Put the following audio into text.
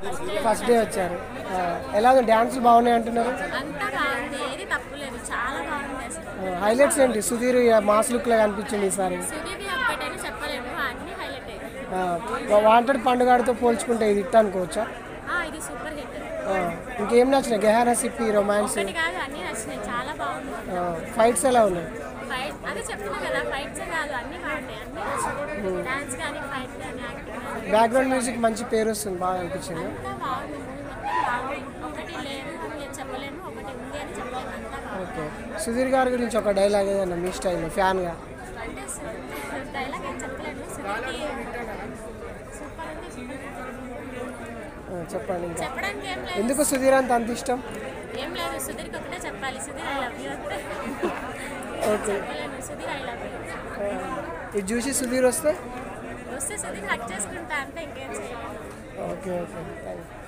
first day వచ్చారు ఆ, ఎలా ఉంది డ్యాన్సులు బాగున్నాయి అంటున్నారు అంతా బాగుంది ఏది తప్పులేదు చాలా బాగుంది అసలు హైలైట్స్ ఏంటి సుధీర్ మాస్ లుక్ లాగా అనిపించింది ఈసారి సుదీప్ ఒక్కటని చెప్పలేము అన్ని హైలైట్ అయ్యాయి ఆ, వాంటెడ్ పండుగతో పోల్చుకుంటే ఇది ఇట్ట అనుకోవచ్చా ఆ, ఇది సూపర్ హిట్ ఆ, ఇంకేం నచ్చినాయి గెహారా సిప్పి రొమాన్స్ ఒకటి కాదు అన్ని నచ్చినాయి చాలా బాగుంది ఫైట్స్ ఎలా ఉన్నాయి ఫైట్ అదే చెప్తున్నా కదా ఫైట్స్ కాదు అన్ని బాగున్నాయి అన్ని నచ్చినాయి డాన్స్ కానీ ఫైట్ కానీ యాక్టింగ్ కానీ బ్యాక్గ్రౌండ్ మ్యూజిక్ మంచి పేరు వస్తుంది బాగా అనిపించింది అంతా బాగుంది మూవీ మొత్తం బాగుంది ఒకటి లేదు అని చెప్పలేము ఒకటి ఉంది అని చెప్పలేము అంతా బాగుంది ఓకే సుధీర్ గారి గురించి ఒక డైలాగ్ ఏదన్నా మీ స్టైల్లో ఫ్యాన్గా అంటే డైలాగ్ ఏం చెప్పలేను సుదీప్కి సూపర్ అంటే సూపర్ చెప్పండి ఇంకా చెప్పడానికి ఏం లేదు ఎందుకు సుధీర్ అంత అంత ఇష్టం ఏం లేదు సుధీర్కి ఒకటే చెప్పాలి సుధీర్ ఐ లవ్ యూ అంటే ఓకే చెప్పలేను సుధీర్ ఐ లవ్ యూ ఇది చూసి సుధీర్ వస్తే వస్తే సుధీర్ హక్ చేసుకుంటా అంటే ఇంకేం చేయలేదు ఓకే ఓకే థ్యాంక్ యూ